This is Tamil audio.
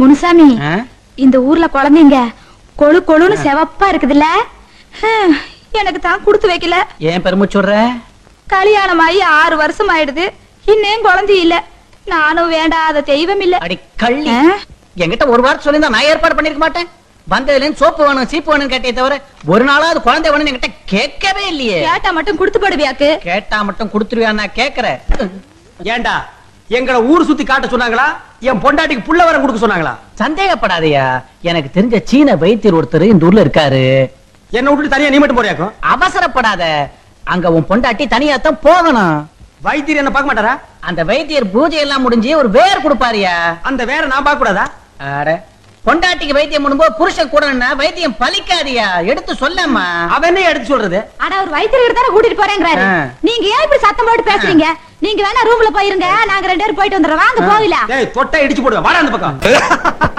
முனுசாமி ஆ? இந்த ஊர்ல குழந்தைங்க கொழு கொழுன்னு செவப்பா இருக்குதுல்ல ஹம், எனக்கு தான் கொடுத்து வைக்கல ஏன் பெருமிச்சுடுற கல்யாணம் ஆகி ஆறு வருஷம் ஆயிடுது இன்னும் குழந்தை இல்ல நானும் வேண்டாத தெய்வம் இல்ல அடி கள்ளி ஆ? என்கிட்ட ஒரு வாரம் சொல்லியிருந்தா நான் ஏற்பாடு பண்ணிருக்க மாட்டேன் வந்ததுல இருந்து சோப்பு வேணும் சீப்பு வேணும்னு கேட்டே தவிர ஒரு நாளாவது குழந்தை வேணும்னு என்கிட்ட கேட்கவே இல்லையே கேட்டா மட்டும் கொடுத்து போடுவியாக்கு கேட்டா மட்டும் கொடுத்துருவியா நான் கேக்குறேன் ஏன்டா எங்களை ஊர் சுத்தி காட்ட சொன்னாங்களா என் பொண்டாட்டிக்கு புள்ள வரம் கொடுக்க சொன்னாங்களா சந்தேகப்படாதயா எனக்கு தெரிஞ்ச சீன வைத்தியர் ஒருத்தர் இந்த ஊர்ல இருக்காரு என்ன விட்டுட்டு தனியா நீ மட்டும் போறியாக்கும் அவசரப்படாத அங்க உன் பொண்டாட்டி தனியாத்தான் போகணும் வைத்தியர் என்ன பார்க்க மாட்டாரா அந்த வைத்தியர் பூஜை எல்லாம் முடிஞ்சு ஒரு வேர் கொடுப்பாருயா அந்த வேற நான் பார்க்க கூடாதா அட பொண்டாட்டிக்கு வைத்தியம் பண்ணும்போது புருஷன் கூடனா வைத்தியம் பலிக்காதியா எடுத்து சொல்லம்மா அவன் என்ன எடுத்து சொல்றது ஆனா ஒரு வைத்தியர் தானே கூட்டிட்டு போறேங்கிறாரு ஆ. நீங்க ஏன் இப்படி சத்தம் போட்டு பேசுறீங்க நீங்க வேணா ரூம்ல போயிருங்க நாங்க ரெண்டு பேரும் போயிட்டு வந்துடுறோம் வாங்க போகல டேய் தொட்டை இடிச்சு போடுவேன் வாடா அந்த பக்கம்